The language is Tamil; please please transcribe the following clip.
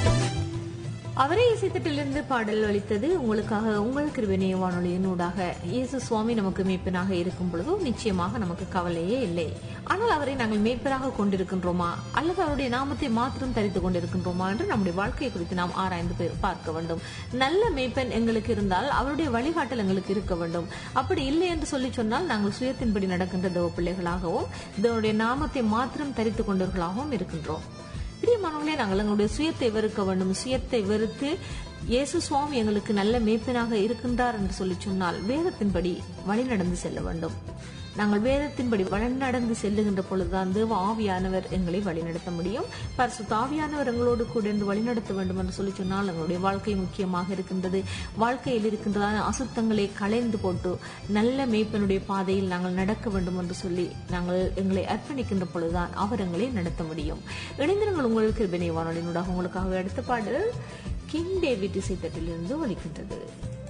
அவரே இசைத்தட்டிலிருந்து பாடல் அளித்தது உங்களுக்காக உங்கள் கிருபிணைய வானொலியின் ஊடாக இயேசு சுவாமி நமக்கு மேய்ப்பனாக இருக்கும் பொழுது நிச்சயமாக நமக்கு கவலையே இல்லை ஆனால் அவரை நாங்கள் மேய்ப்பராக கொண்டிருக்கின்றோமா அல்லது அவருடைய நாமத்தை மாத்திரம் தரித்துக் கொண்டிருக்கின்றோமா என்று நம்முடைய வாழ்க்கை குறித்து நாம் ஆராய்ந்து பே- பார்க்க வேண்டும் நல்ல மேய்ப்பன் எங்களுக்கு இருந்தால் அவருடைய வழிகாட்டல் எங்களுக்கு இருக்க வேண்டும் அப்படி இல்லை என்று சொல்லி சொன்னால் நாங்கள் சுயத்தின்படி நடக்கின்ற தேவ பிள்ளைகளாகவும் தேவனுடைய நாமத்தை மாத்திரம் தரித்துக் கொண்டவர்களாகவும் இருக்கின்றோம் பிரியமானவர்களே நாங்கள் எங்களுடைய சுயத்தை வெறுக்க வேண்டும் சுயத்தை வெறுத்து இயேசு சுவாமி எங்களுக்கு நல்ல மேய்ப்பனாக இருக்கின்றார் என்று சொல்லி சொன்னால் வேதத்தின்படி வழி நடந்து செல்ல வேண்டும் நாங்கள் வேதத்தின்படி வழிநடந்து செல்லுகின்ற பொழுதுதான் தேவ ஆவியானவர் எங்களை வழிநடத்த முடியும் பரிசுத்த ஆவியானவர் எங்களோடு கூட இருந்து வழிநடத்த வேண்டும் என்று சொல்லி சொன்னால் எங்களுடைய வாழ்க்கை முக்கியமாக இருக்கின்றது வாழ்க்கையில் இருக்கின்றதான அசுத்தங்களை களைந்து போட்டு நல்ல மேய்ப்பனுடைய பாதையில் நாங்கள் நடக்க வேண்டும் என்று சொல்லி நாங்கள் எங்களை அர்ப்பணிக்கின்ற பொழுதுதான் அவர் எங்களை நடத்த முடியும் இணைந்திருங்கள் உங்கள் கிருபினை வானொலியினூடாக உங்களுக்காக அடுத்த பாடல் கிங் டேவிட் இசைத்தட்டிலிருந்து ஒலிக்கின்றது